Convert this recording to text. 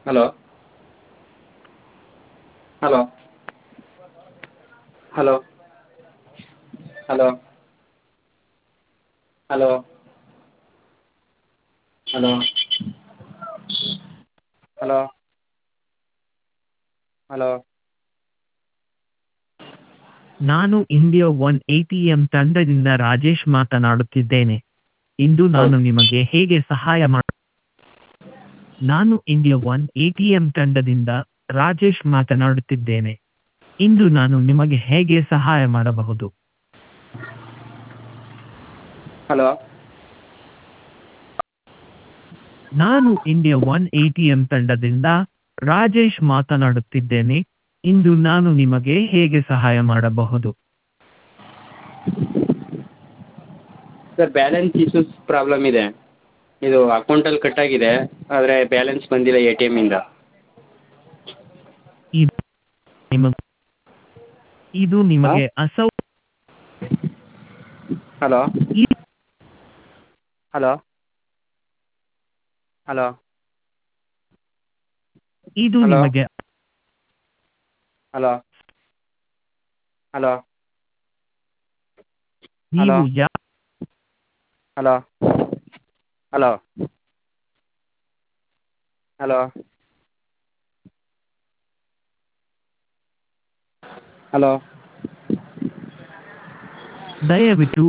hello hello hello hello hello hello hello hello ನಾನು India one A T M ತಂಡದಿಂದ ರಾಜೇಶ್ ಮಾತನಾಡುತ್ತಿದ್ದೇನೆ ಇಂದು ನಾನು ಹೌದು ನಿಮಗೆ ಹೇಗೆ ಸಹಾಯ ಮಾಡ ನಾನು India one A T M ತಂಡದಿಂದ ರಾಜೇಶ್ ಮಾತನಾಡುತ್ತಿದ್ದೇನೆ ಇಂದು ನಾನು ನಿಮಗೆ ಹೇಗೆ ಸಹಾಯ ಮಾಡಬಹುದು ಹಲೋ ನಾನು India one A T M ತಂಡದಿಂದ ರಾಜೇಶ್ ಮಾತನಾಡುತ್ತಿದ್ದೇನೆ ಇಂದು ನಾನು ನಿಮಗೆ ಹೇಗೆ ಸಹಾಯ ಮಾಡಬಹುದು ಸರ್ ಬ್ಯಾಲೆನ್ಸ್ ಇಶ್ಯೂಸ್ ಪ್ರಾಬ್ಲಮ್ ಇದೆ ಇದು ಅಕೌಂಟಲ್ಲಿ ಕಟ್ಟಾಗಿದೆ ಆದರೆ ಬ್ಯಾಲೆನ್ಸ್ ಬಂದಿಲ್ಲ ಎ ಟಿ ಎಮ್ಮಿಂದ ಇದು ನಿಮ- ಇದು ನಿಮಗೆ ಅಸೌ ಹಲೋ ಈ ಹಲೋ ಹಲೋ ಇದು ಹಲೋ ನಿಮಗೆ ಹಲೋ ಹಲೋ ಹಲೋ ನೀವು ಯಾ ಹಲೋ ಹಲೋ ಹಲೋ ಹಲೋ ದಯವಿಟ್ಟು